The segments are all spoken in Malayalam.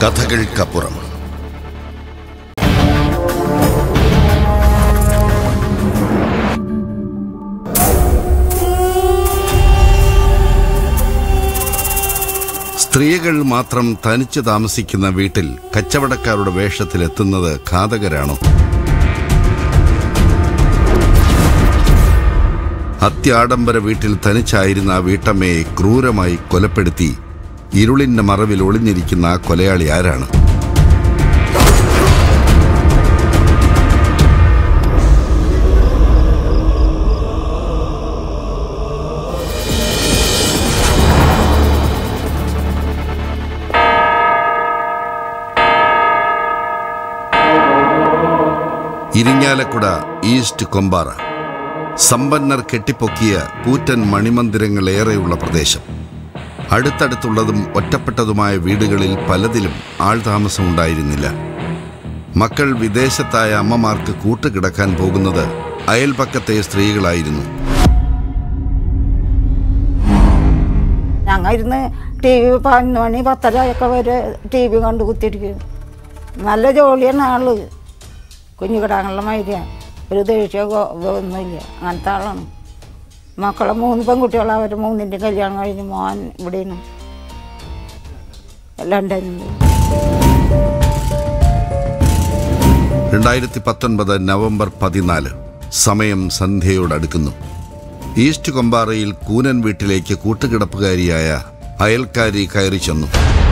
കഥകൾക്കപ്പുറം സ്ത്രീകൾ മാത്രം തനിച്ചു താമസിക്കുന്ന വീട്ടിൽ കച്ചവടക്കാരുടെ വേഷത്തിലെത്തുന്നത് ഘാതകരാണോ അത്യാഡംബര വീട്ടിൽ തനിച്ചായിരുന്ന ആ വീട്ടമ്മയെ ക്രൂരമായി കൊലപ്പെടുത്തി ഇരുളിന്റെ മറവിൽ ഒളിഞ്ഞിരിക്കുന്ന ആ കൊലയാളി ആരാണ് ഇരിങ്ങാലക്കുട ഈസ്റ്റ് കൊമ്പാറ സമ്പന്നർ കെട്ടിപ്പൊക്കിയ കൂറ്റൻ മണിമന്ദിരങ്ങളേറെയുള്ള പ്രദേശം അടുത്തടുത്തുള്ളതും ഒറ്റപ്പെട്ടതുമായ വീടുകളിൽ പലതിലും ആൾതാമസമുണ്ടായിരുന്നില്ല മക്കൾ വിദേശത്തായ അമ്മമാർക്ക് കൂട്ടുകിടക്കാൻ പോകുന്നത് അയൽപക്കത്തെ സ്ത്രീകളായിരുന്നു ഞങ്ങൾ ഇരുന്ന് ടി വി പതിനൊന്ന് മണി പത്തരയൊക്കെ വരെ ടി വി കണ്ട് കുത്തിരിക്കും നല്ല ജോലിയാണ് ആള് കുഞ്ഞു കിടാങ്ങളുടെ മൈര്യാണ് ഒരു ദേഷ്യമോ ഒന്നുമില്ല അങ്ങനത്തെ ആളാണ് മക്കളെ മൂന്ന് പെൺകുട്ടികളെ അവർ മൂന്നിൻ്റെ കല്യാണം കഴിഞ്ഞ് മോൻ ഇവിടെയാണ് ലണ്ടനിൽ രണ്ടായിരത്തി പത്തൊൻപത് നവംബർ പതിനാല് സമയം സന്ധ്യയോടടുക്കുന്നു ഈസ്റ്റ് കൊമ്പാറയിൽ കൂനൻ വീട്ടിലേക്ക് കൂട്ടുകിടപ്പുകാരിയായ അയൽക്കാരി കയറി ചെന്നു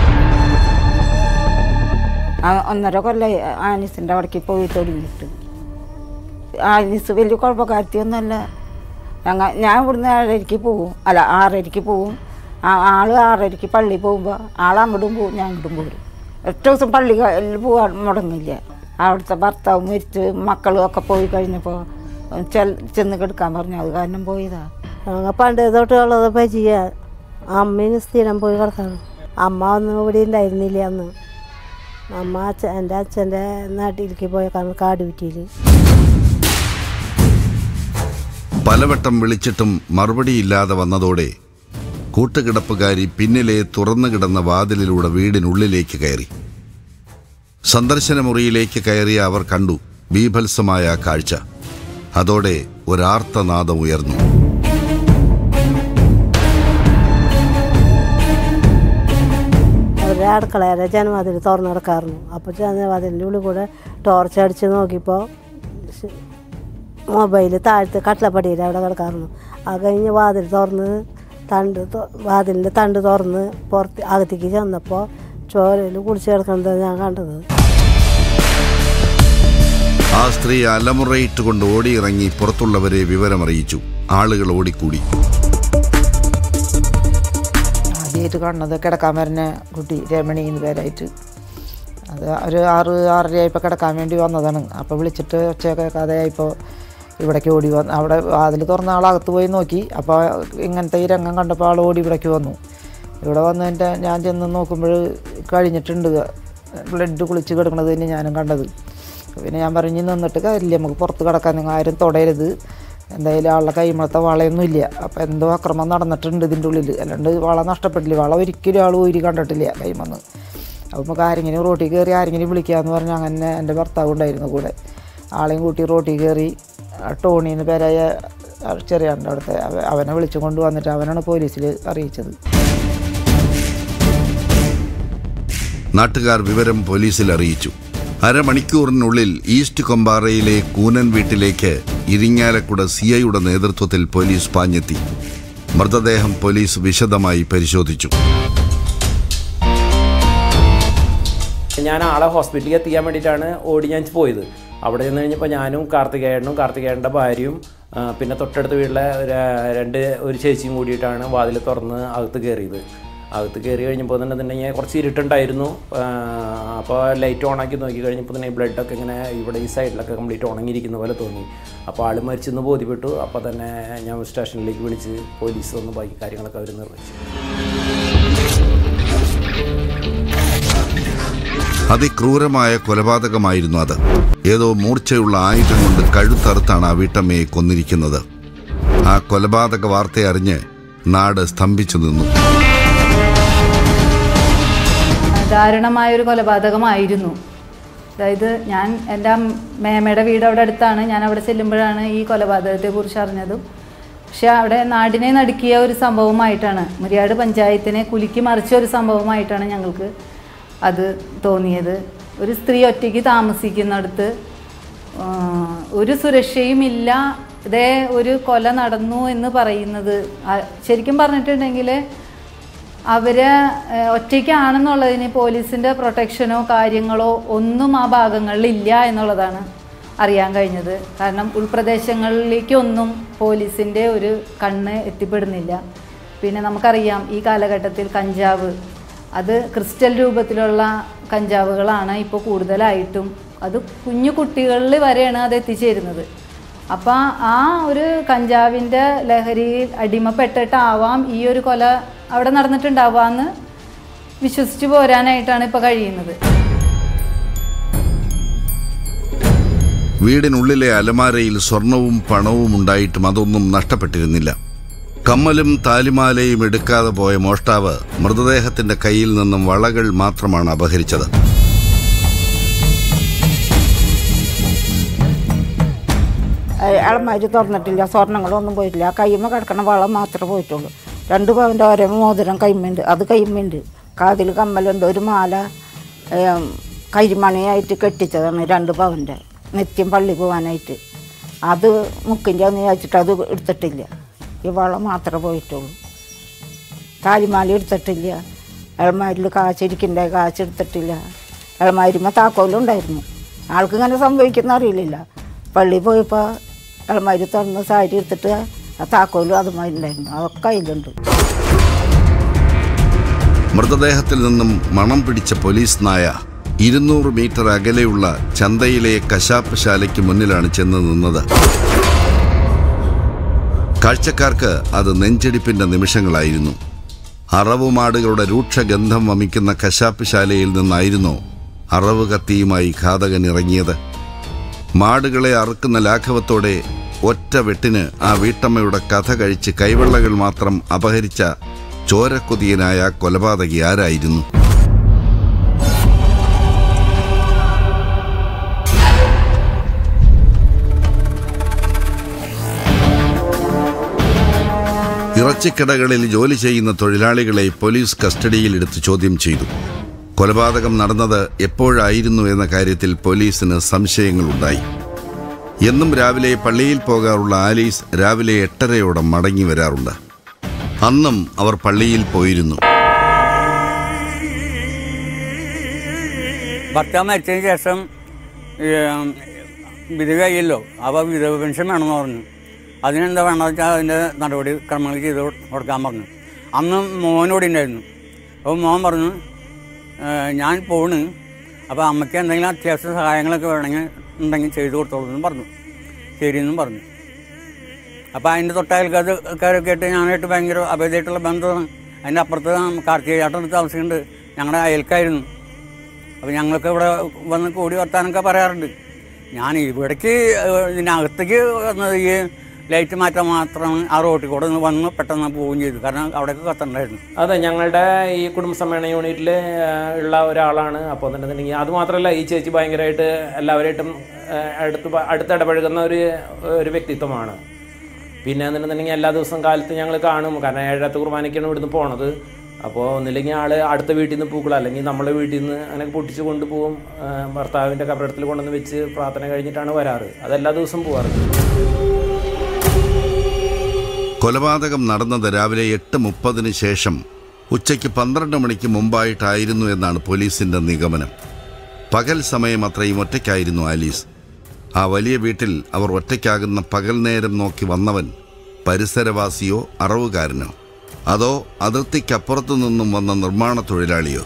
ആ- ഒന്നര കൊല്ലം ആനിസിൻ്റെ അവിടേക്ക് പോയി തുടങ്ങിയിട്ട് ആനിസ് വലിയ കുഴപ്പക്കാരത്തിയൊന്നുമല്ല ഞങ്ങൾ ഞാൻ ഇവിടുന്ന് ഏഴരയ്ക്ക് പോവും അല്ല ആറരയ്ക്ക് പോവും ആ ആള് ആറരയ്ക്ക് പള്ളി പോകുമ്പോൾ ആൾ അങ്ങോട്ടും പോവും ഞാൻ ഇങ്ങോട്ടും പോരും ഒറ്റ ദിവസം പള്ളി പോകാൻ മുടങ്ങില്ല അവിടുത്തെ ഭർത്താവ് മരിച്ച് മക്കളും ഒക്കെ പോയി കഴിഞ്ഞപ്പോൾ ചെൽ ചെന്ന് കിടക്കാൻ പറഞ്ഞു അത് കാരണം പോയതാ ഞങ്ങൾ പണ്ട് തൊട്ടുള്ളത് പരിചയ അമ്മയും സ്ഥിരം പോയി കിടക്കാണ് അമ്മ ഒന്നും ഇവിടെ ഉണ്ടായിരുന്നില്ല അന്ന് അമ്മ അച്ഛൻ എൻ്റെ അച്ഛൻ്റെ നാട്ടിലേക്ക് പോയ കാരണം കാടുവിറ്റിയിൽ പലവട്ടം വിളിച്ചിട്ടും മറുപടിയില്ലാതെ വന്നതോടെ കൂട്ടുകിടപ്പുകാരി പിന്നിലെ തുറന്നു കിടന്ന വാതിലിലൂടെ വീടിനുള്ളിലേക്ക് കയറി സന്ദർശന മുറിയിലേക്ക് കയറിയ അവർ കണ്ടു ബീഭത്സമായ ആ കാഴ്ച അതോടെ ഒരാർത്തനാദം ഉയർന്നു അവരുടെ അടുക്കളയുടെ ജനവാതിൽ തുറന്നു കിടക്കാറുണ്ട് അപ്പോൾ ജനവാതിലിൻ്റെ ഉള്ളിൽ കൂടെ ടോർച്ച് അടിച്ച് നോക്കിയപ്പോൾ മൊബൈൽ താഴത്ത് കട്ടിലപ്പടിയിൽ അവിടെ കിടക്കാറുണ്ട് അത് കഴിഞ്ഞ് വാതിൽ തുറന്ന് തണ്ട് തൊ- വാതിലിൻ്റെ തണ്ട് തുറന്ന് പുറത്ത് അകത്തേക്ക് ചെന്നപ്പോൾ ചോരയിൽ കുടിച്ച് കിടക്കുന്നത് ഞാൻ കണ്ടത് ആ സ്ത്രീ അലമുറയിട്ടുകൊണ്ട് ഓടിയിറങ്ങി പുറത്തുള്ളവരെ വിവരമറിയിച്ചു ആളുകൾ ഓടിക്കൂടി ആദ്യമായിട്ട് കാണുന്നത് കിടക്കാൻ വരുന്ന കുട്ടി രമണി എന്ന് പേരായിട്ട് അത് ഒരു ആറ് ആറരയായപ്പോൾ കിടക്കാൻ വേണ്ടി വന്നതാണ് അപ്പോൾ വിളിച്ചിട്ട് ഒച്ചയൊക്കെ കഥയായപ്പോൾ ഇവിടേക്ക് ഓടി വന്നു അവിടെ വാതിൽ തുറന്ന ആളകത്ത് പോയി നോക്കി അപ്പോൾ ഇങ്ങനത്തെ ഈ രംഗം കണ്ടപ്പോൾ ആൾ ഓടി ഇവിടേക്ക് വന്നു ഇവിടെ വന്നതിൻ്റെ ഞാൻ ചെന്ന് നോക്കുമ്പോൾ കഴിഞ്ഞിട്ടുണ്ട് ബ്ലഡ് കുളിച്ച് കിടക്കുന്നത് തന്നെ ഞാനും കണ്ടത് പിന്നെ ഞാൻ പറഞ്ഞു നിന്നിട്ട് കാര്യമില്ല നമുക്ക് പുറത്ത് കിടക്കാൻ നിങ്ങൾ ആരും തുടരരുത് എന്തായാലും ആളുടെ കൈമളത്തെ വളയൊന്നും ഇല്ല അപ്പോൾ എന്തോ അക്രമം നടന്നിട്ടുണ്ട് ഇതിൻ്റെ ഉള്ളിൽ അല്ലാണ്ട് വള നഷ്ടപ്പെട്ടില്ല വള ഒരിക്കലും ആൾ ഊരി കണ്ടിട്ടില്ല കൈമന്ന് അപ്പോൾ നമുക്ക് ആരെങ്കിലും റോട്ടിൽ കയറി ആരെങ്കിലും വിളിക്കാമെന്ന് പറഞ്ഞാൽ അങ്ങനെ എൻ്റെ ഭർത്താവ് ഉണ്ടായിരുന്നു കൂടെ ആളെയും കൂട്ടി റോട്ടിൽ കയറി ആ ടോണീന്ന് പേരായ ആ ചെറിയാണ്ട് അവിടുത്തെ അവ- അവനെ വിളിച്ചു കൊണ്ട് വന്നിട്ട് അവനാണ് പോലീസിൽ അറിയിച്ചത് നാട്ടുകാർ വിവരം പോലീസിൽ അറിയിച്ചു അരമണിക്കൂറിനുള്ളിൽ ഈസ്റ്റ് കൊമ്പാറയിലെ കൂനൻ വീട്ടിലേക്ക് ഇരിങ്ങാലക്കുട സി ഐയുടെ നേതൃത്വത്തിൽ പോലീസ് പാഞ്ഞെത്തി മൃതദേഹം പോലീസ് വിശദമായി പരിശോധിച്ചു ഞാൻ ആളെ ഹോസ്പിറ്റലിൽ എത്തിക്കാൻ വേണ്ടിയിട്ടാണ് ഓടി ഞാൻ പോയത് അവിടെ ചെന്ന് കഴിഞ്ഞപ്പോൾ ഞാനും കാർത്തികേയനും കാർത്തികേയൻ്റെ ഭാര്യയും ആ, പിന്നെ തൊട്ടടുത്ത വീട്ടിലെ ഒരു, രണ്ട് ഒരു ചേച്ചിയും കൂടിയിട്ടാണ് വാതിൽ തുറന്ന് അകത്ത് കയറിയത് അകത്ത് കയറി കഴിഞ്ഞപ്പോൾ തന്നെ തന്നെ കുറച്ച് ഇരുട്ടുണ്ടായിരുന്നു ആ, അപ്പോൾ ലൈറ്റ് ഓണാക്കി നോക്കി കഴിഞ്ഞപ്പോൾ തന്നെ ബ്ലഡൊക്കെ ഇങ്ങനെ ഇവിടെ ഈ സൈഡിലൊക്കെ കംപ്ലീറ്റ് ഉണങ്ങിയിരിക്കുന്ന പോലെ തോന്നി അപ്പോൾ ആൾ മരിച്ചെന്ന് ബോധ്യപ്പെട്ടു അപ്പോൾ തന്നെ ഞാൻ സ്റ്റേഷനിലേക്ക് വിളിച്ച് പോലീസ് വന്ന് ബാക്കി കാര്യങ്ങളൊക്കെ അവർ നിർവഹിച്ചു അതിക്രൂരമായ കൊലപാതകമായിരുന്നു അത് ഏതോ മൂർച്ചയുള്ള ആയുധം കൊണ്ട് കഴുത്തറുത്താണ് ആ വീട്ടമ്മയെ കൊന്നിരിക്കുന്നത് ആ കൊലപാതക വാർത്ത അറിഞ്ഞ് നാട് സ്തംഭിച്ചു നിന്നു ദാരുണമായൊരു കൊലപാതകമായിരുന്നു അതായത് ഞാൻ എൻ്റെ അം- മേമയുടെ വീട് അവിടെ അടുത്താണ് ഞാൻ അവിടെ ചെല്ലുമ്പോഴാണ് ഈ കൊലപാതകത്തെക്കുറിച്ച് അറിഞ്ഞതും പക്ഷെ അവിടെ നാടിനെ നടുക്കിയ ഒരു സംഭവമായിട്ടാണ് മുരിയാട് പഞ്ചായത്തിനെ കുലുക്കി മറിച്ച ഒരു സംഭവമായിട്ടാണ് ഞങ്ങൾക്ക് അത് തോന്നിയത് ഒരു സ്ത്രീ ഒറ്റയ്ക്ക് താമസിക്കുന്നിടത്ത് ആ, ഒരു സുരക്ഷയും ഇല്ല ഇതേ ഒരു കൊല നടന്നു എന്ന് പറയുന്നത് ആ, ശരിക്കും പറഞ്ഞിട്ടുണ്ടെങ്കിൽ അവര് ഏഹ്, ഒറ്റയ്ക്കാണെന്നുള്ളതിന് പോലീസിൻ്റെ പ്രൊട്ടക്ഷനോ കാര്യങ്ങളോ ഒന്നും ആ ഭാഗങ്ങളിൽ ഇല്ല എന്നുള്ളതാണ് അറിയാൻ കഴിഞ്ഞത് കാരണം ഉൾപ്രദേശങ്ങളിലേക്കൊന്നും പോലീസിൻ്റെ ഒരു കണ്ണ് എത്തിപ്പെടുന്നില്ല പിന്നെ നമുക്കറിയാം ഈ കാലഘട്ടത്തിൽ കഞ്ചാവ് അത് ക്രിസ്റ്റൽ രൂപത്തിലുള്ള കഞ്ചാവുകളാണ് ഇപ്പോൾ കൂടുതലായിട്ടും അത് കുഞ്ഞു കുട്ടികളിൽ വരെയാണ് അത് എത്തിച്ചേരുന്നത് അപ്പം ആ ഒരു കഞ്ചാവിൻ്റെ ലഹരിയിൽ അടിമപ്പെട്ടിട്ടാവാം ഈ ഒരു കൊല അവിടെ നടന്നിട്ടുണ്ടാവാന്ന് വിശ്വസിച്ച് പോരാനായിട്ടാണ് ഇപ്പോൾ കഴിയുന്നത് വീടിനുള്ളിലെ അലമാരയിൽ സ്വർണവും പണവും ഉണ്ടായിട്ടും അതൊന്നും നഷ്ടപ്പെട്ടിരുന്നില്ല കമ്മലും താലിമാലയും എടുക്കാതെ പോയ മോഷ്ടാവ് മൃതദേഹത്തിന്റെ കയ്യിൽ നിന്നും വളകൾ മാത്രമാണ് അപഹരിച്ചത് അളമാരി തുറന്നിട്ടില്ല സ്വർണ്ണങ്ങളൊന്നും പോയിട്ടില്ല ആ കൈമ കിടക്കണ വളം മാത്രമേ പോയിട്ടുള്ളൂ രണ്ട് പവൻ്റെ ഓരോ മോതിരം കൈമ്മയുണ്ട് അത് കൈമ്മയുണ്ട് കാതിൽ കമ്മലുണ്ട് ഒരു മാല ഏം, കരിമണിയായിട്ട് കെട്ടിച്ചതാണ് രണ്ട് പവൻ്റെ നിത്യം പള്ളി പോകാനായിട്ട് അത് മുക്കിൻ്റെ ഒന്ന് ചോദിച്ചിട്ട് അത് എടുത്തിട്ടില്ല ഈ വളം മാത്രമേ പോയിട്ടുള്ളൂ താലിമാല എടുത്തിട്ടില്ല അളമാരിൽ കാശിരിക്കണ്ടേ കാശ് എടുത്തിട്ടില്ല അളമാരിമ്മ താക്കോലും ഉണ്ടായിരുന്നു ആൾക്ക് ഇങ്ങനെ സംഭവിക്കുന്ന അറിയില്ല പള്ളി പോയപ്പോൾ അളമാരി തുറന്ന് സാരി എടുത്തിട്ട് ആ താക്കോലും അതുമായി ഉണ്ടായിരുന്നു അതൊക്കെ അതിലുണ്ട് മൃതദേഹത്തിൽ നിന്നും മണം പിടിച്ച പോലീസ് നായ ഇരുന്നൂറ് മീറ്റർ അകലെയുള്ള ചന്തയിലെ കശാപ്പ് ശാലയ്ക്ക് മുന്നിലാണ് ചെന്ന് നിന്നത് കാഴ്ചക്കാർക്ക് അത് നെഞ്ചടിപ്പിന്റെ നിമിഷങ്ങളായിരുന്നു അറവുമാടുകളുടെ രൂക്ഷഗന്ധം വമിക്കുന്ന കശാപ്പ് ശാലയിൽ നിന്നായിരുന്നു അറവ് കത്തിയുമായി ഘാതകൻ ഇറങ്ങിയത് മാടുകളെ അറുക്കുന്ന ലാഘവത്തോടെ ഒറ്റ വെട്ടിന് ആ വീട്ടമ്മയുടെ കഥ കഴിച്ച് കൈവെള്ളകൾ മാത്രം അപഹരിച്ച ചോരക്കൊതിയനായ ആ കൊലപാതകി ആരായിരുന്നു ഇറച്ചിക്കടകളിൽ ജോലി ചെയ്യുന്ന തൊഴിലാളികളെ പോലീസ് കസ്റ്റഡിയിലെടുത്ത് ചോദ്യം ചെയ്തു കൊലപാതകം നടന്നത് എപ്പോഴായിരുന്നു എന്ന കാര്യത്തിൽ പോലീസിന് സംശയങ്ങളുണ്ടായി എന്നും രാവിലെ പള്ളിയിൽ പോകാറുള്ള ആലീസ് രാവിലെ എട്ടരയോടെ മടങ്ങി വരാറുണ്ട് അന്നും അവർ പള്ളിയിൽ പോയിരുന്നു ഭർത്താവ് മരിച്ചതിന് ശേഷം ഏം, വിധവ കഴിയല്ലോ അപ്പോൾ വിധവ പെൻഷൻ വേണമെന്ന് പറഞ്ഞു അതിനെന്താ വേണമെന്ന് വെച്ചാൽ അതിൻ്റെ നടപടി ക്രമങ്ങൾ ചെയ്ത് കൊടുക്കാൻ പറഞ്ഞു അന്ന് മോനോടി ഉണ്ടായിരുന്നു അപ്പോൾ മോൻ പറഞ്ഞു "ഏ, ഞാൻ പോണ് അപ്പോൾ അമ്മയ്ക്ക് എന്തെങ്കിലും അത്യാവശ്യ സഹായങ്ങളൊക്കെ വേണമെങ്കിൽ ഉണ്ടെങ്കിൽ ചെയ്തു കൊടുത്തോളൂ എന്ന് പറഞ്ഞു ശരിയെന്നും പറഞ്ഞു അപ്പോൾ അതിൻ്റെ തൊട്ടയൽക്കാരൊക്കെ ആയിട്ട് ഞാനായിട്ട് ഭയങ്കര അഭേദമായിട്ടുള്ള ബന്ധമാണ് അതിൻ്റെ അപ്പുറത്ത് കാർത്തിക ചേട്ടൻ താമസിക്കുന്നുണ്ട് ഞങ്ങളുടെ അയൽക്കായിരുന്നു അപ്പോൾ ഞങ്ങൾക്ക് ഇവിടെ വന്ന് കൂടി വർത്താനൊക്കെ പറയാറുണ്ട് ഞാൻ ഇവിടേക്ക് ഏഹ്, ഇതിനകത്തേക്ക് വന്നത് ഈ ലൈറ്റ് മാറ്റാൻ മാത്രമാണ് ആ റോട്ടിൽ കൂടെ ഒന്ന് വന്ന് പെട്ടെന്ന് പോവുകയും ചെയ്തു കാരണം അവിടേക്ക് കത്തണ്ടായിരുന്നു അതെ ഞങ്ങളുടെ ഈ കുടുംബസമ്മേളന യൂണിറ്റിൽ ഉള്ള ഒരാളാണ് അപ്പോൾ എന്നുണ്ടെന്നുണ്ടെങ്കിൽ അത് മാത്രമല്ല ഈ ചേച്ചി ഭയങ്കരമായിട്ട് എല്ലാവരായിട്ടും ആ, അടുത്ത് പ- അടുത്തിടപഴകുന്ന ഒരു ഒരു വ്യക്തിത്വമാണ് പിന്നെ എന്നുണ്ടെന്നുണ്ടെങ്കിൽ എല്ലാ ദിവസവും കാലത്ത് ഞങ്ങൾ കാണും കാരണം ഏഴാത്ത കുർബാനയ്ക്കാണ് ഇവിടുന്ന് പോണത് അപ്പോൾ ഒന്നില്ലെങ്കിൽ ആൾ അടുത്ത വീട്ടിൽ നിന്ന് പൂക്കൾ അല്ലെങ്കിൽ നമ്മളെ വീട്ടിൽ നിന്ന് അങ്ങനെ പൊട്ടിച്ച് കൊണ്ടുപോകും ആ, ഭർത്താവിൻ്റെ കബറടത്തിൽ കൊണ്ടുവന്ന് വെച്ച് പ്രാർത്ഥന കഴിഞ്ഞിട്ടാണ് വരാറ് അതെല്ലാ ദിവസവും പോകാറുണ്ട് കൊലപാതകം നടന്നത് രാവിലെ എട്ട് മുപ്പതിന് ശേഷം ഉച്ചയ്ക്ക് പന്ത്രണ്ട് മണിക്ക് മുമ്പായിട്ടായിരുന്നു എന്നാണ് പോലീസിന്റെ നിഗമനം പകൽ സമയം അത്രയും ഒറ്റയ്ക്കായിരുന്നു ആലീസ് ആ വലിയ വീട്ടിൽ അവർ ഒറ്റയ്ക്കാകുന്ന പകൽ നേരം നോക്കി വന്നവൻ പരിസരവാസിയോ അറവുകാരനോ അതോ അതിർത്തിക്കപ്പുറത്തു നിന്നും വന്ന നിർമ്മാണ തൊഴിലാളിയോ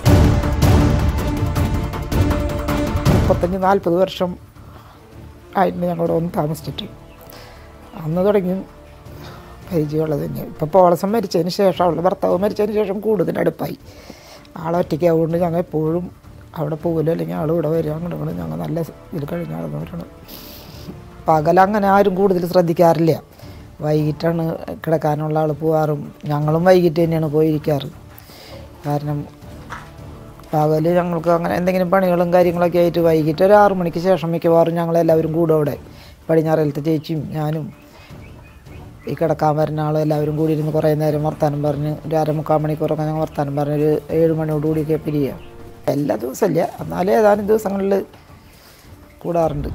മുപ്പത്തഞ്ച് നാൽപ്പത് വർഷം ആയിരുന്നു ഞങ്ങളോട് വന്ന് താമസിച്ചിട്ട് അന്ന് തുടങ്ങി പരിചയമുള്ളത് തന്നെ ഇപ്പം പോളസം മരിച്ചതിന് ശേഷം അവളുടെ ഭർത്താവ് മരിച്ചതിന് ശേഷം കൂടുതൽ അടുപ്പായി ആളൊറ്റയ്ക്കാവുകൊണ്ട് ഞങ്ങൾ എപ്പോഴും അവിടെ പോകലും അല്ലെങ്കിൽ ആൾ ഇവിടെ വരിക അങ്ങോട്ട് ഇങ്ങോട്ട് ഞങ്ങൾ നല്ല ഇതിൽ കഴിഞ്ഞ് നടന്നവരാണ് പകലങ്ങനെ ആരും കൂടുതൽ ശ്രദ്ധിക്കാറില്ല വൈകിട്ടാണ് കിടക്കാനുള്ള ആൾ പോവാറും ഞങ്ങളും വൈകിട്ട് തന്നെയാണ് പോയിരിക്കാറ് കാരണം പകല് ഞങ്ങൾക്ക് അങ്ങനെ എന്തെങ്കിലും പണികളും കാര്യങ്ങളൊക്കെ ആയിട്ട് വൈകിട്ട് ഒരു ആറു മണിക്ക് ശേഷം മിക്കവാറും ഞങ്ങളെല്ലാവരും കൂടും അവിടെ പടിഞ്ഞാറേലത്തെ ചേച്ചിയും ഞാനും ഈ കിടക്കാൻ വരുന്ന ആളും എല്ലാവരും കൂടി ഇരുന്ന് കുറേ നേരം വർത്താനം പറഞ്ഞ് ഒരു അരമുക്കാൽ മണിക്കൂറൊക്കെ ഞങ്ങൾ വർത്താനം പറഞ്ഞ് ഒരു ഏഴ് മണിയോട് കൂടിയൊക്കെ പിരിയുക എല്ലാ ദിവസമില്ല എന്നാലും ഏതാനും ദിവസങ്ങളിൽ കൂടാറുണ്ട്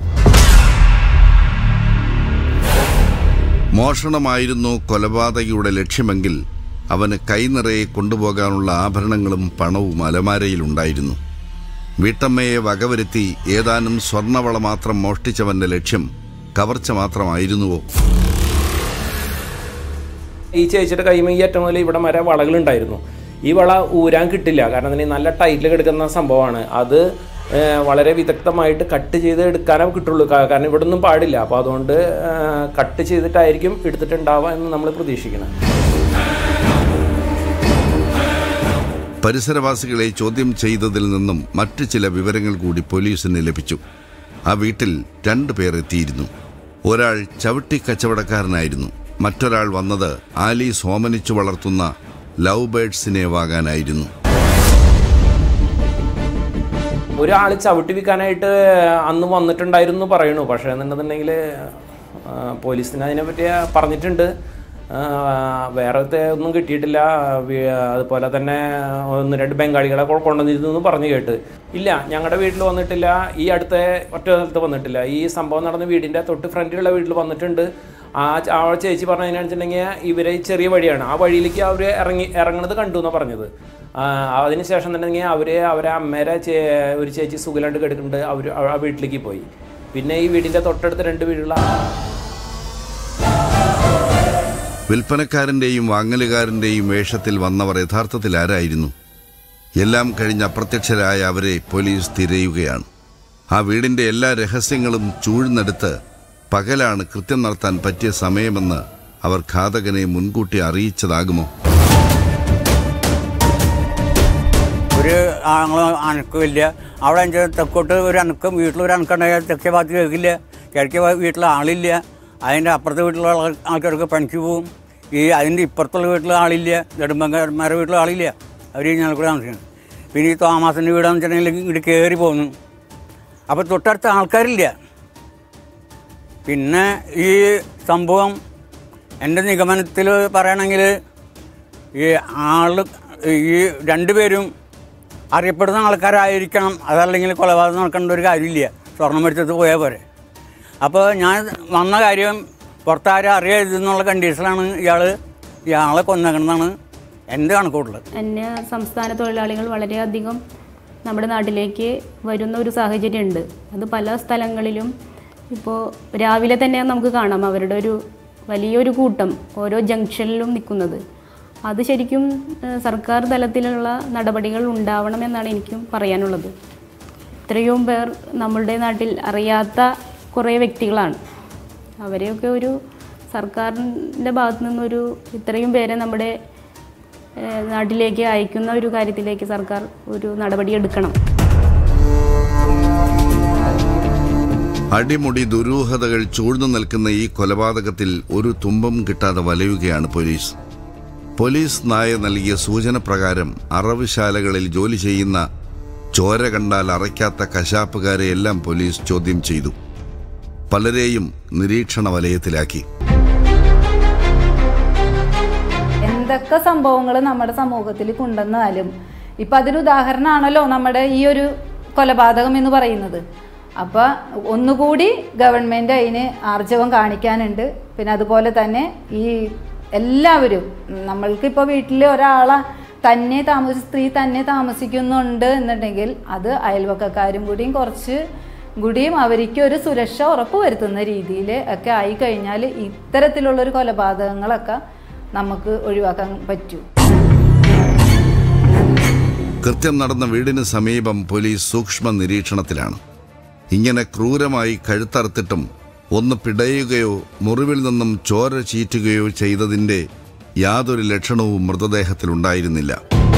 മോഷണമായിരുന്നു കൊലപാതകിയുടെ ലക്ഷ്യമെങ്കിൽ അവന് കൈനിറയെ കൊണ്ടുപോകാനുള്ള ആഭരണങ്ങളും പണവും അലമാരയിലുണ്ടായിരുന്നു വീട്ടമ്മയെ വകവരുത്തി ഏതാനും സ്വർണവള മാത്രം മോഷ്ടിച്ചവന്റെ ലക്ഷ്യം കവർച്ച മാത്രമായിരുന്നുവോ ഈ ചേച്ചിയുടെ കൈമ ഈ അറ്റം മുതൽ ഇവിടെ വരെ വളകളുണ്ടായിരുന്നു ഈ വള ഊരാൻ കിട്ടില്ല കാരണം അതിന് നല്ല ടൈറ്റിൽ കിടക്കുന്ന സംഭവമാണ് അത് ഏഹ്, വളരെ വിദഗ്ധമായിട്ട് കട്ട് ചെയ്ത് എടുക്കാനേ കിട്ടുള്ളൂ കാ- കാരണം ഇവിടെ ഒന്നും പാടില്ല അപ്പോൾ അതുകൊണ്ട് ഏഹ്, കട്ട് ചെയ്തിട്ടായിരിക്കും എടുത്തിട്ടുണ്ടാവുക എന്ന് നമ്മൾ പ്രതീക്ഷിക്കണം പരിസരവാസികളെ ചോദ്യം ചെയ്തതിൽ നിന്നും മറ്റു ചില വിവരങ്ങൾ കൂടി പോലീസിന് ലഭിച്ചു ആ വീട്ടിൽ രണ്ടു പേർ എത്തിയിരുന്നു ഒരാൾ ചവിട്ടി കച്ചവടക്കാരനായിരുന്നു മറ്റൊരാൾ വന്നത് ആലീസ് ഓമനിച്ചു വളർത്തുന്ന ലവ് ബേഡ്സിനെ വാങ്ങാനായിരുന്നു ഒരാൾ ചവിട്ടി വിൽക്കാനായിട്ട് അന്ന് വന്നിട്ടുണ്ടായിരുന്നു പറയണു പക്ഷേ എന്നുണ്ടെന്നുണ്ടെങ്കിൽ പോലീസിന് അതിനെപ്പറ്റി പറഞ്ഞിട്ടുണ്ട് ആ, വേറെ തെ- ഒന്നും കിട്ടിയിട്ടില്ല വി- അതുപോലെ തന്നെ ഒന്ന് രണ്ട് ബംഗാളികളെ കൊ- കൊണ്ടുവന്നിരുന്നു എന്ന് പറഞ്ഞു കേട്ട് ഇല്ല ഞങ്ങളുടെ വീട്ടിൽ വന്നിട്ടില്ല ഈ അടുത്ത ഒറ്റ സ്ഥലത്ത് വന്നിട്ടില്ല ഈ സംഭവം നടന്ന വീടിൻ്റെ തൊട്ട് ഫ്രണ്ടിലുള്ള വീട്ടിൽ വന്നിട്ടുണ്ട് ആ ച- ആ ചേച്ചി പറഞ്ഞതിനനുസരിച്ചിട്ടുണ്ടെങ്കിൽ ഇവരെ ഈ ചെറിയ വഴിയാണ് ആ വഴിയിലേക്ക് അവർ ഇറങ്ങി ഇറങ്ങണത് കണ്ടു എന്നാണ് പറഞ്ഞത് ആ, അതിനുശേഷം തന്നെ അവർ അവരെ അമ്മേരെ ചേ- ഒരു ചേച്ചി സുഖലായിട്ട് കിടക്കുന്നുണ്ട് അവർ ആ വീട്ടിലേക്ക് പോയി പിന്നെ ഈ വീടിൻ്റെ തൊട്ടടുത്ത് രണ്ട് വീടുള്ള വിൽപ്പനക്കാരന്റെയും വാങ്ങലുകാരന്റെയും വേഷത്തിൽ വന്നവർ യഥാർത്ഥത്തിൽ ആരായിരുന്നു എല്ലാം കഴിഞ്ഞ് അപ്രത്യക്ഷരായ അവരെ പോലീസ് തിരയുകയാണ് ആ വീടിന്റെ എല്ലാ രഹസ്യങ്ങളും ചൂഴ്ന്നെടുത്ത് പകലാണ് കൃത്യം നടത്താൻ പറ്റിയ സമയമെന്ന് അവർ ഘാതകനെ മുൻകൂട്ടി അറിയിച്ചതാകുമോ ഒരു ആങ്ങളോ അനക്കമില്ല അവിടെ അഞ്ച് തെക്കോട്ട് ഒരു അനക്കം വീട്ടിൽ ഒരു അനക്കം ഉണ്ടായാൽ തെക്കേ ഭാഗത്ത് കേൾക്കില്ല കിഴക്കേ ഭാഗത്ത് വീട്ടിൽ ആളില്ല അതിൻ്റെ അപ്പുറത്തെ വീട്ടിലുള്ള ആൾ- ആൾക്കാർക്ക് പണിക്ക് പോവും ഈ അതിൻ്റെ ഇപ്പുറത്തുള്ള വീട്ടിൽ ആളില്ല നെടുമ്പങ്ങന്മാരുടെ വീട്ടിൽ ആളില്ല അവർ ഞങ്ങൾ കൂടെ താമസിക്കുന്നത് പിന്നെ ഈ തോമാസിൻ്റെ വീടാന്ന് വെച്ചിട്ടുണ്ടെങ്കിൽ ഇങ്ങോട്ട് കയറി പോകുന്നു അപ്പോൾ തൊട്ടടുത്ത ആൾക്കാരില്ല പിന്നെ ഈ സംഭവം എൻ്റെ നിഗമനത്തിൽ പറയണമെങ്കിൽ ഈ ആള് ഈ രണ്ടുപേരും അറിയപ്പെടുന്ന ആൾക്കാരായിരിക്കണം അതല്ലെങ്കിൽ കൊലപാതകം നടക്കേണ്ട ഒരു കാര്യമില്ല സ്വർണം മേടിച്ചിട്ട് പോയാൽ പോരെ അപ്പോൾ ഞാൻ വന്ന കാര്യം പുറത്താരും അറിയരുതെന്നുള്ള കണ്ടീഷനിലാണ് ഇയാൾ ഇയാളെ കൊന്നേക്കണമെന്നാണ് എൻ്റെ കണക്കൂട്ടുള്ളത് അന്യ സംസ്ഥാന തൊഴിലാളികൾ വളരെയധികം നമ്മുടെ നാട്ടിലേക്ക് വരുന്ന ഒരു സാഹചര്യമുണ്ട് അത് പല സ്ഥലങ്ങളിലും ഇപ്പോൾ രാവിലെ തന്നെ നമുക്ക് കാണാം അവരുടെ ഒരു വലിയൊരു കൂട്ടം ഓരോ ജംഗ്ഷനിലും നിൽക്കുന്നത് അത് ശരിക്കും ഏഹ്, സർക്കാർ തലത്തിലുള്ള നടപടികൾ ഉണ്ടാവണമെന്നാണ് എനിക്കും പറയാനുള്ളത് ഇത്രയും പേർ നമ്മളുടെ നാട്ടിൽ അറിയാത്ത കുറേ വ്യക്തികളാണ് അവരെയൊക്കെ ഒരു സർക്കാരിൻ്റെ ഭാഗത്തു നിന്നൊരു ഇത്രയും പേരെ നമ്മുടെ ഏഹ്, നാട്ടിലേക്ക് അയക്കുന്ന ഒരു കാര്യത്തിലേക്ക് സർക്കാർ ഒരു നടപടി എടുക്കണം അടിമുടി ദുരൂഹതകൾ ചൂഴ്ന്നു നിൽക്കുന്ന ഈ കൊലപാതകത്തിൽ ഒരു തുമ്പം കിട്ടാതെ വലയുകയാണ് പോലീസ് പോലീസ് നായ നൽകിയ സൂചന പ്രകാരം അറവുശാലകളിൽ ജോലി ചെയ്യുന്ന ചോര കണ്ടാൽ അറയ്ക്കാത്ത കശാപ്പുകാരെ എല്ലാം പോലീസ് ചോദ്യം ചെയ്തു പലരെയും നിരീക്ഷണ വലയത്തിലാക്കി എന്തൊക്കെ സംഭവങ്ങൾ നമ്മുടെ സമൂഹത്തിൽ കൊണ്ടുവന്നാലും ഇപ്പം അതിന് ഉദാഹരണമാണല്ലോ നമ്മുടെ ഈ ഒരു കൊലപാതകം എന്ന് പറയുന്നത് അപ്പോൾ ഒന്നുകൂടി ഗവൺമെൻറ് അതിന് ആർജവം കാണിക്കാനുണ്ട് പിന്നെ അതുപോലെ തന്നെ ഈ എല്ലാവരും നമ്മൾക്കിപ്പോൾ വീട്ടിൽ ഒരാളെ തന്നെ താമസ സ്ത്രീ തന്നെ താമസിക്കുന്നുണ്ട് എന്നുണ്ടെങ്കിൽ അത് അയൽവക്കക്കാരും കൂടിയും കുറച്ച് കൂടിയും അവർക്ക് ഒരു സുരക്ഷ ഉറപ്പ് വരുത്തുന്ന രീതിയിൽ ഒക്കെ ആയി കഴിഞ്ഞാൽ ഇത്തരത്തിലുള്ളൊരു കൊലപാതകങ്ങളൊക്കെ നമുക്ക് ഒഴിവാക്കാൻ പറ്റും കൃത്യം നടന്ന വീടിന് സമീപം പോലീസ് സൂക്ഷ്മ നിരീക്ഷണത്തിലാണ് ഇങ്ങനെ ക്രൂരമായി കഴുത്തറുത്തിട്ടും ഒന്ന് പിടയുകയോ മുറിവിൽ നിന്നും ചോര ചീറ്റുകയോ ചെയ്തതിൻ്റെ യാതൊരു ലക്ഷണവും മൃതദേഹത്തിലുണ്ടായിരുന്നില്ല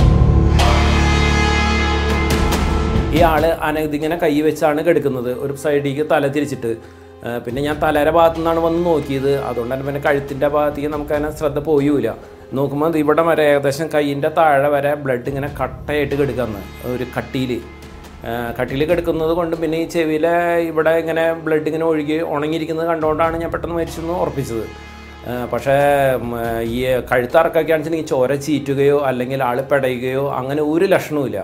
ഈ ആള് അനധിങ്ങനെ കൈ വെച്ചാണ് കിടക്കുന്നത് ഒരു സൈഡിലേക്ക് തല തിരിച്ചിട്ട് ആ, പിന്നെ ഞാൻ തലയുടെ ഭാഗത്തു നിന്നാണ് വന്ന് നോക്കിയത് അതുകൊണ്ട് തന്നെ പിന്നെ കഴുത്തിൻ്റെ ഭാഗത്തേക്ക് നമുക്ക് അതിനെ ശ്രദ്ധ പോയൂല നോക്കുമ്പോൾ ദേ ഇവിടെ വരെ ഏകദേശം കൈയിൻ്റെ താഴെ വരെ ബ്ലഡ് ഇങ്ങനെ കട്ടയായിട്ട് കിടക്കുന്നു ഒരു കട്ടിയിൽ കട്ടിയിൽ കിടക്കുന്നത് കൊണ്ട് പിന്നെ ഈ ചെവിയിലെ ഇവിടെ ഇങ്ങനെ ബ്ലഡ് ഇങ്ങനെ ഒഴുകി ഉണങ്ങിയിരിക്കുന്നത് കണ്ടുകൊണ്ടാണ് ഞാൻ പെട്ടെന്ന് മരിച്ചു എന്ന് ഉറപ്പിച്ചത് ആ, പക്ഷേ ഉം, ഈ കഴുത്തറക്കൊക്കെ ആണെന്നുവെച്ചിട്ടുണ്ടെങ്കിൽ ചോര ചീറ്റുകയോ അല്ലെങ്കിൽ ആൾ പെടയുകയോ അങ്ങനെ ഒരു ലക്ഷണവുമില്ല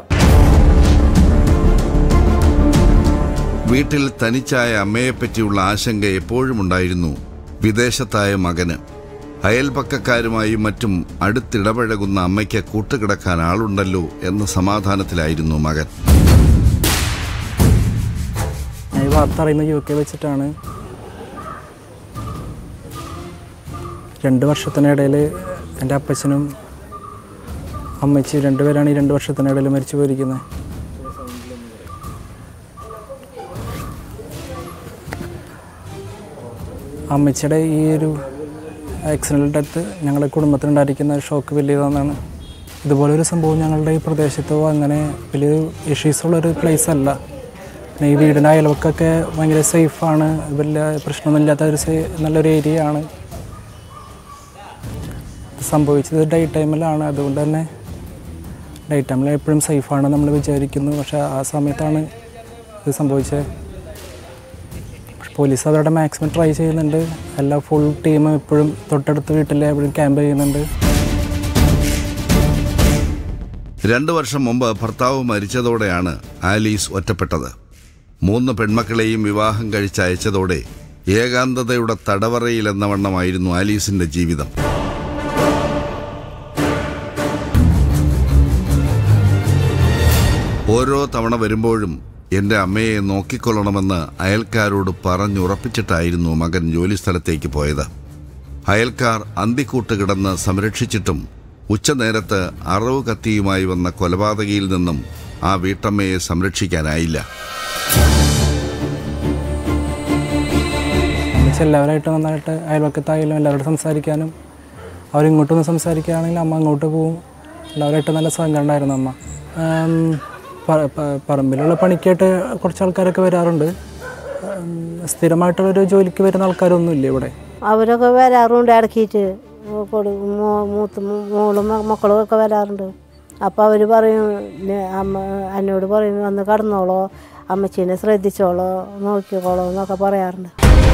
വീട്ടിൽ തനിച്ചായ അമ്മയെപ്പറ്റിയുള്ള ആശങ്ക എപ്പോഴും ഉണ്ടായിരുന്നു വിദേശത്തായ മകന് അയൽപക്കക്കാരുമായും മറ്റും അടുത്തിടപഴകുന്ന അമ്മയ്ക്ക് കൂട്ടുകിടക്കാൻ ആളുണ്ടല്ലോ എന്ന സമാധാനത്തിലായിരുന്നു മകൻ ഞാൻ ഈ വാർത്ത അറിയുന്നത് യു കെ വെച്ചിട്ടാണ് രണ്ട് വർഷത്തിനിടയിൽ എൻ്റെ അപ്പച്ചനും അമ്മച്ചി രണ്ടുപേരാണ് ഈ രണ്ട് വർഷത്തിനിടയിൽ മരിച്ചു പോയിരിക്കുന്നത് അമ്മച്ചിയുടെ ഈ ഒരു ആക്സിഡൻ്റ് ഡെത്ത് ഞങ്ങളുടെ കുടുംബത്തിനുണ്ടായിരിക്കുന്ന ഷോക്ക് വലിയതാണെന്നാണ് ഇതുപോലൊരു സംഭവം ഞങ്ങളുടെ ഈ പ്രദേശത്തോ അങ്ങനെ വലിയ ഇഷ്യൂസ് ഉള്ളൊരു പ്ലേസ് അല്ല പിന്നെ ഈ വീടിൻ്റെ അയൽവക്കൊക്കെ ഭയങ്കര സേഫാണ് വലിയ പ്രശ്നമൊന്നുമില്ലാത്ത ഒരു സേ നല്ലൊരു ഏരിയ ആണ് സംഭവിച്ചത് ഡേ ടൈമിലാണ് അതുകൊണ്ട് തന്നെ ഡേ ടൈമിൽ എപ്പോഴും സേഫാണ് നമ്മൾ വിചാരിക്കുന്നു പക്ഷേ ആ സമയത്താണ് ഇത് സംഭവിച്ചത് പോലീസ് അവരുടെ മാക്സിമം ട്രൈ ചെയ്യുന്നുണ്ട് എല്ലാ ഫുൾ ടീമും എപ്പോഴും തൊട്ടടുത്ത വീട്ടിൽ എപ്പോഴും ക്യാമ്പ് ചെയ്യുന്നുണ്ട് രണ്ടു വർഷം മുമ്പ് ഭർത്താവ് മരിച്ചതോടെയാണ് ആലീസ് ഒറ്റപ്പെട്ടത് മൂന്ന് പെൺമക്കളെയും വിവാഹം കഴിച്ചയച്ചതോടെ ഏകാന്തതയുടെ തടവറയിലെന്ന വണ്ണമായിരുന്നു ആലീസിന്റെ ജീവിതം ഓരോ തവണ വരുമ്പോഴും എൻ്റെ അമ്മയെ നോക്കിക്കൊള്ളണമെന്ന് അയൽക്കാരോട് പറഞ്ഞുറപ്പിച്ചിട്ടായിരുന്നു മകൻ ജോലിസ്ഥലത്തേക്ക് പോയത് അയൽക്കാർ അന്തിക്കൂട്ട് കിടന്ന് സംരക്ഷിച്ചിട്ടും ഉച്ചനേരത്ത് അറവ് കത്തിയുമായി വന്ന കൊലപാതകിയിൽ നിന്നും ആ വീട്ടമ്മയെ സംരക്ഷിക്കാനായില്ല എന്നുവെച്ചാൽ എല്ലാവരായിട്ട് നന്നായിട്ട് അയൽവക്കത്തായാലും എല്ലാവരോടും സംസാരിക്കാനും അവരിങ്ങോട്ടൊന്ന് സംസാരിക്കുകയാണെങ്കിൽ അമ്മ അങ്ങോട്ട് പോവും എല്ലാവരായിട്ട് നല്ല സഹകരണം ഉണ്ടായിരുന്നു അമ്മ ആം, പ- പ- പറമ്പിലുള്ള പണിക്കായിട്ട് കുറച്ച് ആൾക്കാരൊക്കെ വരാറുണ്ട് ഉം, സ്ഥിരമായിട്ടുള്ളൊരു ജോലിക്ക് വരുന്ന ആൾക്കാരൊന്നും ഇല്ല ഇവിടെ അവരൊക്കെ വരാറുണ്ട് ഇടക്കിയിട്ട് കൊടു മോ- മൂത്ത മോ- മോളും മ- മക്കളും ഒക്കെ വരാറുണ്ട് അപ്പോൾ അവർ പറയും "നെ- അമ്മ എന്നോട് പറയും വന്ന് കടന്നോളോ അമ്മച്ചീനെ ശ്രദ്ധിച്ചോളോ നോക്കിക്കോളോ എന്നൊക്കെ പറയാറുണ്ട്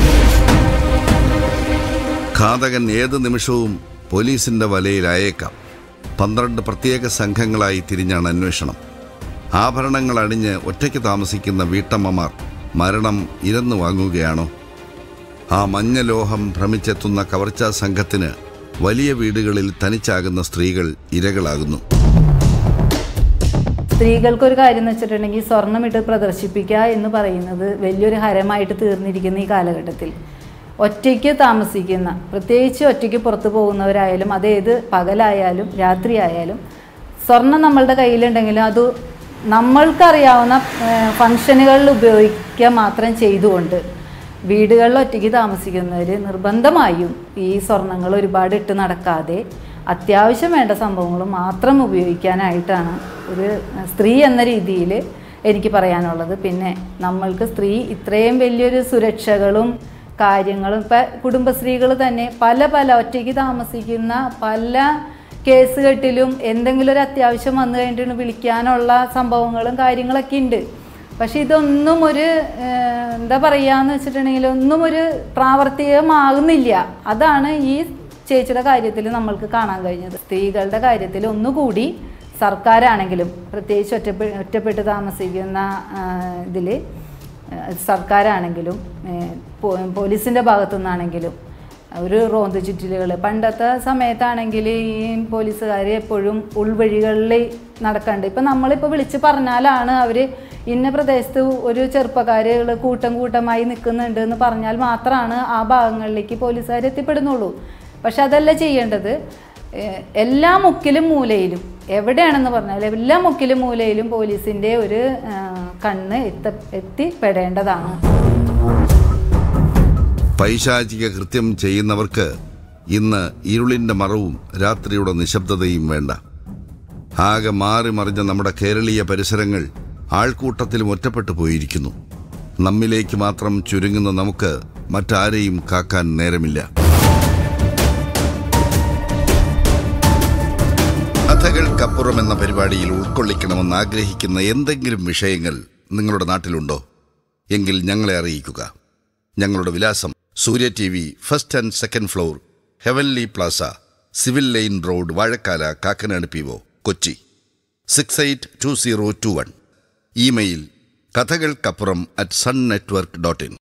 ഘാതകൻ ഏത് നിമിഷവും പോലീസിന്റെ വലയിലായേക്കാം പന്ത്രണ്ട് പ്രത്യേക സംഘങ്ങളായി തിരിഞ്ഞാണ് അന്വേഷണം ആഭരണങ്ങൾ അണിഞ്ഞ് ഒറ്റയ്ക്ക് താമസിക്കുന്ന വീട്ടമ്മമാർ മരണം ഇരന്നു വാങ്ങുകയാണോ ആ മഞ്ഞലോഹം ഭ്രമിച്ചെത്തുന്ന കവർച്ചാ സംഘത്തിന് വലിയ വീടുകളിൽ തനിച്ചാകുന്ന സ്ത്രീകൾ ഇരകളാകുന്നു സ്ത്രീകൾക്ക് ഒരു കാര്യം എന്ന് വെച്ചിട്ടുണ്ടെങ്കിൽ സ്വർണ്ണമിട്ട് പ്രദർശിപ്പിക്കുക എന്ന് പറയുന്നത് വലിയൊരു ഹരമായിട്ട് തീർന്നിരിക്കുന്ന ഈ കാലഘട്ടത്തിൽ ഒറ്റയ്ക്ക് താമസിക്കുന്ന പ്രത്യേകിച്ച് ഒറ്റയ്ക്ക് പുറത്തു പോകുന്നവരായാലും അതേത് പകലായാലും രാത്രിയായാലും സ്വർണം നമ്മളുടെ കയ്യിലുണ്ടെങ്കിലും അത് നമ്മൾക്കറിയാവുന്ന ഫങ്ഷനുകളിൽ ഉപയോഗിക്കുക മാത്രം ചെയ്തുകൊണ്ട് വീടുകളിൽ ഒറ്റയ്ക്ക് താമസിക്കുന്നവർ നിർബന്ധമായും ഈ സ്വർണങ്ങൾ ഒരുപാട് ഇട്ട് നടക്കാതെ അത്യാവശ്യം വേണ്ട സംഭവങ്ങൾ മാത്രം ഉപയോഗിക്കാനായിട്ടാണ് ഒരു സ്ത്രീ എന്ന രീതിയിൽ എനിക്ക് പറയാനുള്ളത് പിന്നെ നമ്മൾക്ക് സ്ത്രീ ഇത്രയും വലിയൊരു സുരക്ഷകളും കാര്യങ്ങളും ഇപ്പം കുടുംബശ്രീകൾ തന്നെ പല പല ഒറ്റയ്ക്ക് താമസിക്കുന്ന പല കേസ് കെട്ടിലും എന്തെങ്കിലും ഒരു അത്യാവശ്യം വന്നു കഴിഞ്ഞിട്ട് വിളിക്കാനുള്ള സംഭവങ്ങളും കാര്യങ്ങളൊക്കെ ഉണ്ട് പക്ഷെ ഇതൊന്നും ഒരു ഏഹ്, എന്താ പറയാന്ന് വെച്ചിട്ടുണ്ടെങ്കിൽ ഒന്നും ഒരു പ്രാവർത്തികമാകുന്നില്ല അതാണ് ഈ ചേച്ചിയുടെ കാര്യത്തിൽ നമ്മൾക്ക് കാണാൻ കഴിഞ്ഞത് സ്ത്രീകളുടെ കാര്യത്തിൽ ഒന്നുകൂടി സർക്കാരാണെങ്കിലും പ്രത്യേകിച്ച് ഒറ്റപ്പെ ഒറ്റപ്പെട്ട് താമസിക്കുന്ന ഇതിൽ സർക്കാരാണെങ്കിലും ഏഹ്, പോ- പോലീസിൻ്റെ ഭാഗത്തു നിന്നാണെങ്കിലും ഒരു റോന്ത് ചുറ്റിലുകൾ പണ്ടത്തെ സമയത്താണെങ്കിൽ ഈ പോലീസുകാർ എപ്പോഴും ഉൾവഴികളിൽ നടക്കണ്ട് ഇപ്പം നമ്മളിപ്പോൾ വിളിച്ച് പറഞ്ഞാലാണ് അവർ ഇന്ന പ്രദേശത്ത് ഒരു ചെറുപ്പക്കാരുകൾ കൂട്ടം കൂട്ടമായി നിൽക്കുന്നുണ്ട് എന്ന് പറഞ്ഞാൽ മാത്രമാണ് ആ ഭാഗങ്ങളിലേക്ക് പോലീസുകാർ എത്തിപ്പെടുന്നുള്ളൂ പക്ഷെ അതല്ല ചെയ്യേണ്ടത് ഏഹ് എല്ലാ മുക്കിലും മൂലയിലും എവിടെയാണെന്ന് പറഞ്ഞാൽ എല്ലാ മുക്കിലും മൂലയിലും പോലീസിൻ്റെ ഒരു ഏഹ് കണ്ണ് എത്ത എത്തിപ്പെടേണ്ടതാണ് പൈശാചിക കൃത്യം ചെയ്യുന്നവർക്ക് ഇന്ന് ഇരുളിന്റെ മറവും രാത്രിയുടെ നിശബ്ദതയും വേണ്ട ആകെ മാറി മറിഞ്ഞ നമ്മുടെ കേരളീയ പരിസരങ്ങൾ ആൾക്കൂട്ടത്തിലും ഒറ്റപ്പെട്ടു പോയിരിക്കുന്നു നമ്മിലേക്ക് മാത്രം ചുരുങ്ങുന്ന നമുക്ക് മറ്റാരെയും കാക്കാൻ നേരമില്ല കഥകൾക്കപ്പുറം എന്ന പരിപാടിയിൽ ഉൾക്കൊള്ളിക്കണമെന്ന് ആഗ്രഹിക്കുന്ന എന്തെങ്കിലും വിഷയങ്ങൾ നിങ്ങളുടെ നാട്ടിലുണ്ടോ എങ്കിൽ ഞങ്ങളെ അറിയിക്കുക ഞങ്ങളുടെ വിലാസം Surya T V first and second floor Heavenly Plaza Civil Line road Vazhakkala Kakkanad P O Kochi six eight two zero two one email കഥകൾക്കപ്പുറം at Sun Network dot in